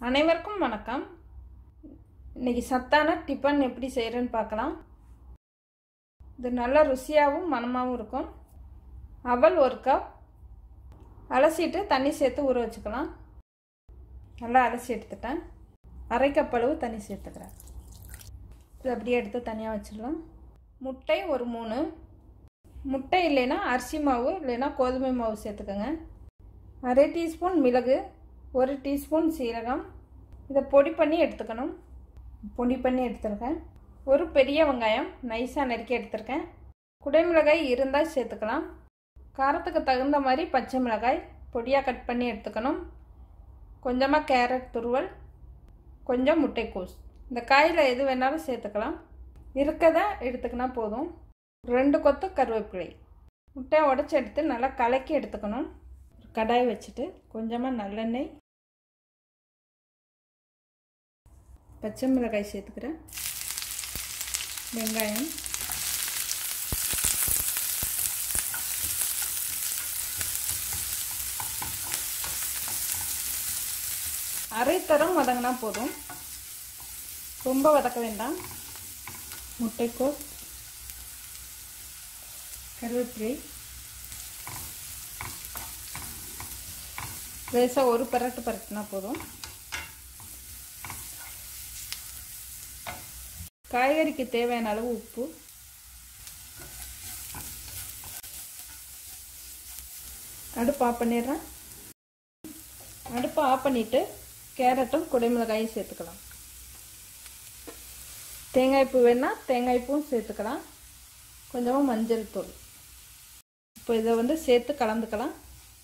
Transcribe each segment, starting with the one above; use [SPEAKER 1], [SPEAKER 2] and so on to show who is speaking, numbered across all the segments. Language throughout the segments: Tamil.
[SPEAKER 1] அனைவருக்கும் வணக்கம் இன்னைக்கு சத்தான டிஃபன் எப்படி செய்கிறேன்னு பார்க்கலாம் இது நல்ல ருசியாகவும் மணமாகவும் இருக்கும் அவல் ஒரு கப் அலசிட்டு தண்ணி சேர்த்து ஊற வச்சுக்கலாம் நல்லா அலசி எடுத்துட்டேன் அரை கப் அளவு தண்ணி சேர்த்துக்கிறேன் இது அப்படியே எடுத்து தனியாக வச்சிடலாம் முட்டை ஒரு மூணு முட்டை இல்லைன்னா அரிசி மாவு இல்லைன்னா கோதுமை மாவு சேர்த்துக்கோங்க அரை டீஸ்பூன் மிளகு ஒரு டீஸ்பூன் சீரகம் இதை பொடி பண்ணி எடுத்துக்கணும் பொடி பண்ணி எடுத்துருக்கேன் ஒரு பெரிய வெங்காயம் நைஸாக நறுக்கி எடுத்திருக்கேன் குடைமிளகாய் இருந்தால் சேர்த்துக்கலாம் காரத்துக்கு தகுந்த மாதிரி பச்சை மிளகாய் பொடியாக கட் பண்ணி எடுத்துக்கணும் கொஞ்சமாக கேரட் துருவல் கொஞ்சம் முட்டைக்கோஸ் இந்த காயில் எது வேணாலும் சேர்த்துக்கலாம் இருக்கதை எடுத்துக்கினா போதும் ரெண்டு கொத்து கருவேப்பிலை முட்டையை உடச்சி எடுத்து நல்லா கலக்கி எடுத்துக்கணும் கடாய் வச்சுட்டு கொஞ்சமாக நல்லெண்ணெய் பச்சை மிளகாய் சேர்த்துக்கிறேன் வெங்காயம் அரை தரம் வதங்கினா போதும் ரொம்ப வதக்க வேண்டாம் முட்டைக்கோஸ் கருவேப்பிலை லேசாக ஒரு பரட்டு பரட்டுனா போதும் காய்கறிக்கு தேவையான அளவு உப்பு அடுப்பு ஆஃப் பண்ணிடுறேன் அடுப்பை ஆஃப் பண்ணிவிட்டு கேரட்டும் குடைமிளகாயும் சேர்த்துக்கலாம் தேங்காய் பூ வேணால் தேங்காய் பூவும் சேர்த்துக்கலாம் கொஞ்சமாக மஞ்சள் தூள் இப்போ இதை வந்து சேர்த்து கலந்துக்கலாம்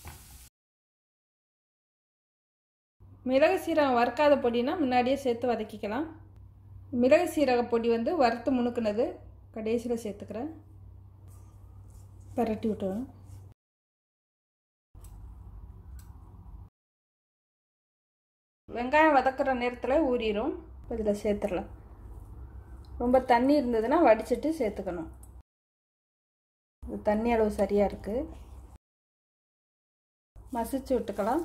[SPEAKER 1] மிளகு சீரகம் வறுக்காத பொடினா முன்னாடியே சேர்த்து வதக்கிக்கலாம் மிளகு சீரக பொடி வந்து வறுத்து முணுக்குனது கடைசியில் சேர்த்துக்கிறேன் பரட்டி விட்டுவேன் வெங்காயம் வதக்குற நேரத்தில் ஊறிடும் இதில் சேர்த்துடலாம் ரொம்ப தண்ணி இருந்ததுன்னா வடிச்சிட்டு சேர்த்துக்கணும் தண்ணி அளவு சரியாக இருக்குது மசிச்சு விட்டுக்கலாம்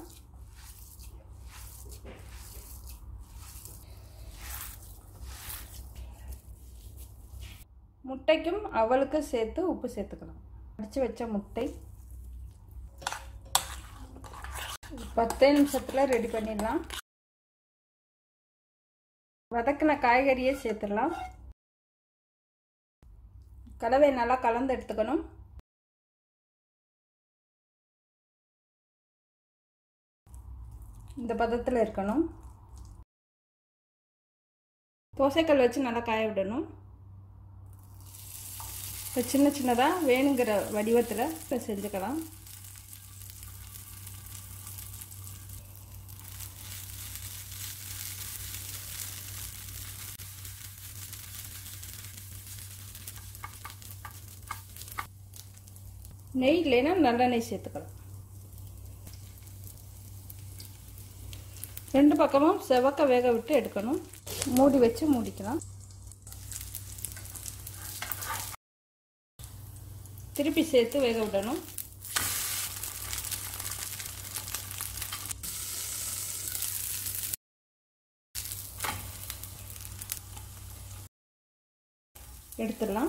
[SPEAKER 1] முட்டைக்கும் அவளுக்கும் சேர்த்து உப்பு சேர்த்துக்கலாம் அடித்து வச்ச முட்டை பத்தே நிமிஷத்தில் ரெடி பண்ணிடலாம் வதக்கின காய்கறியே சேர்த்துடலாம் கலவை நல்லா கலந்து எடுத்துக்கணும் இந்த பதத்தில் இருக்கணும் தோசைக்கல் வச்சு நல்லா காய விடணும் இப்போ சின்ன சின்னதாக வேணுங்கிற வடிவத்தில் இப்போ செஞ்சுக்கலாம் நெய் இல்லைன்னா நல்லெண்ணெய் சேர்த்துக்கலாம் ரெண்டு பக்கமும் செவக்க வேக விட்டு எடுக்கணும் மூடி வச்சு மூடிக்கலாம் திருப்பி சேர்த்து வேக விடணும் எடுத்துடலாம்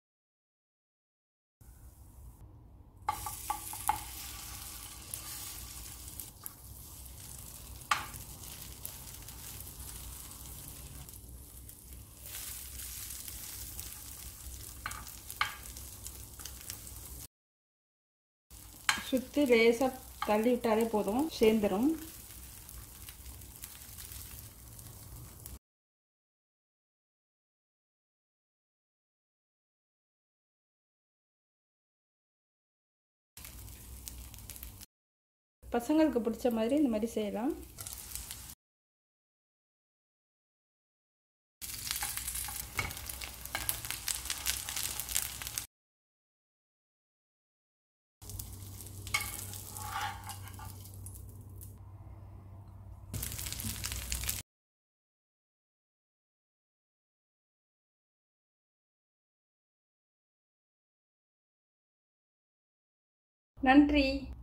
[SPEAKER 1] சுற்றி லேசாக தள்ளி விட்டாலே போதும் சேர்ந்துடும் பசங்களுக்கு பிடிச்ச மாதிரி இந்த மாதிரி செய்யலாம் நன்றி